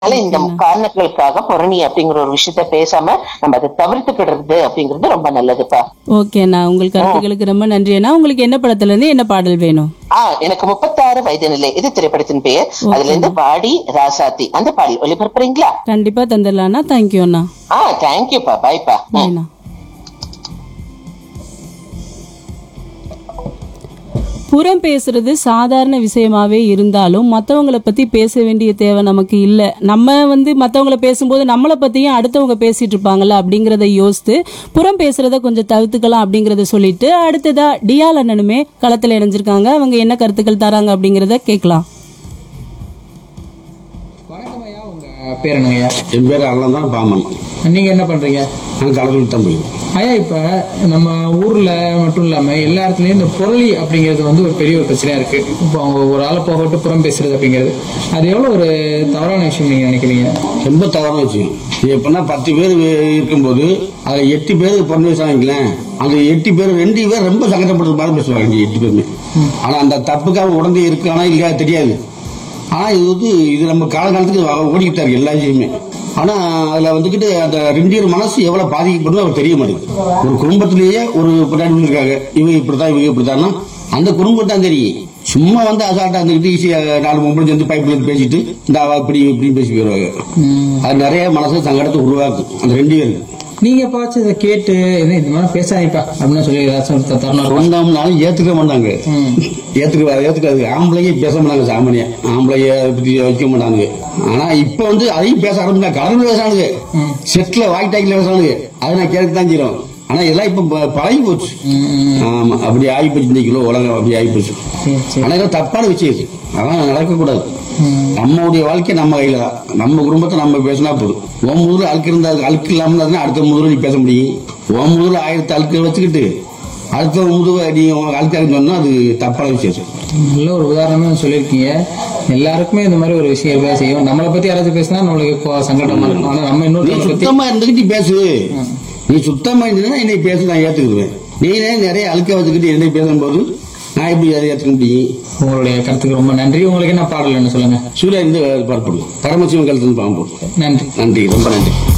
அதனால இந்த காரணங்களுக்காக புரணி அப்படிங்கிற ஒரு விஷயத்த பேசாம நம்ம அதை தவிர்த்துக்கிடுறது அப்படிங்கிறது ரொம்ப நல்லதுப்பா ஓகேண்ணா உங்கள் கருத்துக்களுக்கு ரொம்ப நன்றி அண்ணா உங்களுக்கு என்ன படத்துல இருந்து என்ன பாடல் வேணும் ஆ எனக்கு முப்பத்தாறு வயது நிலை இது திரைப்படத்தின் பெயர் அதுல இருந்து வாடி ராசாத்தி அந்த பாடல் ஒளிபரப்புறீங்களா கண்டிப்பா தந்துடலாம்ண்ணா தேங்க்யூ அண்ணா ஆ தேங்க்யூப்பா பாய்ப்பா பாய்ண்ணா புறம் பேசுறது சாதாரண விஷயமாவே இருந்தாலும் மற்றவங்கள பத்தி பேச வேண்டிய தேவை நமக்கு இல்லை நம்ம வந்து மற்றவங்கள பேசும்போது நம்மளை பத்தியும் அடுத்தவங்க பேசிட்டு இருப்பாங்கல்ல அப்படிங்கிறத யோசித்து புறம் பேசுறத கொஞ்சம் தவிர்த்துக்கலாம் அப்படிங்கறத சொல்லிட்டு அடுத்ததா டியால் அண்ணனுமே களத்துல இணைஞ்சிருக்காங்க அவங்க என்ன கருத்துக்கள் தராங்க அப்படிங்கறத கேட்கலாம் வணக்கம் ஐயா உங்க பேர் என்னங்க என் பேர் அண்ணன் தான் பாமன் நீங்க என்ன பண்றீங்க நான் கடலூர் தான் போயிருக்கேன் ஐயா இப்ப நம்ம ஊர்ல மட்டும் இல்லாம எல்லா இடத்துலயும் இந்த புரளி அப்படிங்கிறது வந்து ஒரு பெரிய ஒரு பிரச்சனையா இருக்கு இப்போ அவங்க ஒரு ஆளை போகட்டு புறம் பேசுறது அப்படிங்கிறது அது எவ்வளவு ஒரு தவறான விஷயம் நீங்க நினைக்கிறீங்க ரொம்ப தவறான விஷயம் இது எப்படின்னா பத்து பேர் இருக்கும்போது அதுல எட்டு பேர் பொண்ணு பேசுறாங்களேன் அந்த எட்டு பேர் ரெண்டு பேர் ரொம்ப சங்கடப்படுறது மாதிரி பேசுவாங்க இங்க எட்டு பேருமே ஆனா அந்த தப்புக்கு அவன் உடனே இருக்கானா இல்லையா தெரியாது ஆனா இது வந்து இது நம்ம காலகாலத்துக்கு வ- ஓடிக்கிட்டு இருக்கு எல்லா விஷயமே ஆனா அதுல வந்துகிட்டு அந்த ரெண்டு பேர் மனசு எவ்வளவு பாதிக்கப்படுதோ அவர் தெரிய மாட்டேங்குது ஒரு குடும்பத்திலேயே ஒரு பின்னாடி இருக்காங்க இவங்க இப்படித்தான் இவங்க இப்படித்தான்னா அந்த குடும்பம் தான் தெரியும் சும்மா வந்து அசால்ட்டா இருந்துக்கிட்டு ஈஸியா நாலு பொம்பளை சேர்ந்து பைப்ல இருந்து பேசிட்டு இந்த அவ இப்படி இப்படி பேசி போயிருவாங்க அது நிறைய மனசு சங்கடத்தை உருவாக்கும் அந்த ரெண்டு பேருக்கு நீங்க எப்பாச்சும் இதை கேட்டு என்ன இந்த மாதிரி பேசாதீப்பா அப்படின்னு சொல்லி ஏதாச்சும் ஒரு தருணம் இருக்கா? சொந்தம்னாலும் ஏத்துக்க மாட்டாங்க ம். ஏத்துக்க ஏத்துக்காது ஆம்பளையே பேச மாட்டாங்க சாமானியா ஆம்பளைய அதை பத்தி வைக்க மாட்டாங்க ஆனா இப்ப வந்து அதையும் பேச ஆரம்பிச்சா கடவுள் பேசுறானுங்க செட்ல வாய் டாக்கில பேசுறானுங்க அதை நான் கேட்க தான் செய்யறோம் ஆனா இதெல்லாம் இப்ப ப- பழகி போச்சு ஆமா அப்படி ஆகி போச்சு இந்த கிலோ உலகம் அப்படி ஆகி போச்சு சரி, சரி. ஆனா இதெல்லாம் தப்பான விஷயம் இது அதெல்லாம் நடக்கக்கூடாது நம்மளுடைய வாழ்க்கை நம்ம கையில தான் நம்ம குடும்பத்தை நம்ம பேசினா போதும் உன் முதல்ல அழுக்கு இருந்தா அழுக்கு இல்லாம இருந்தா அடுத்த முதல்ல நீ பேச முடியும் உன் முதல்ல ஆயிரத்தி அழுக்கு வச்சுக்கிட்டு அடுத்த முதுவை நீ உனக்கு அழுக்காருன்னு சொன்னா அது தப்பான விஷயம் நல்ல ஒரு உதாரணமா சொல்லியிருக்கீங்க எல்லாருக்குமே இந்த மாதிரி ஒரு விஷயம் இருக்கா செய்யும் நம்மளை பத்தி யாராச்சும் பேசினா நம்மளுக்கு இப்போ சங்கடமா இருக்கும் ஆனா நம்ம நீ இன்னொருத்தவங்களை பத்தி சுத்தமா இருந்துகிட்டு பேசு நீ சுத்தமா இருந்ததுன்னா என்னை பேச நான் ஏத்துக்குவேன் நீனே நிறைய அழுக்க வச்சுக்கிட்டு என்னை பேசும்போது நான் எப்படி அதை ஏத்துக்க முடியும் உங்களுடைய கருத்துக்கு ரொம்ப நன்றி உங்களுக்கு என்ன பாடல் என்ன சொல்லுங்க சூர்யா இருந்து பார்ப்போம் பரமசிவன் கழுத்து பாம்பு நன்றி நன்றி ரொம்ப நன்றி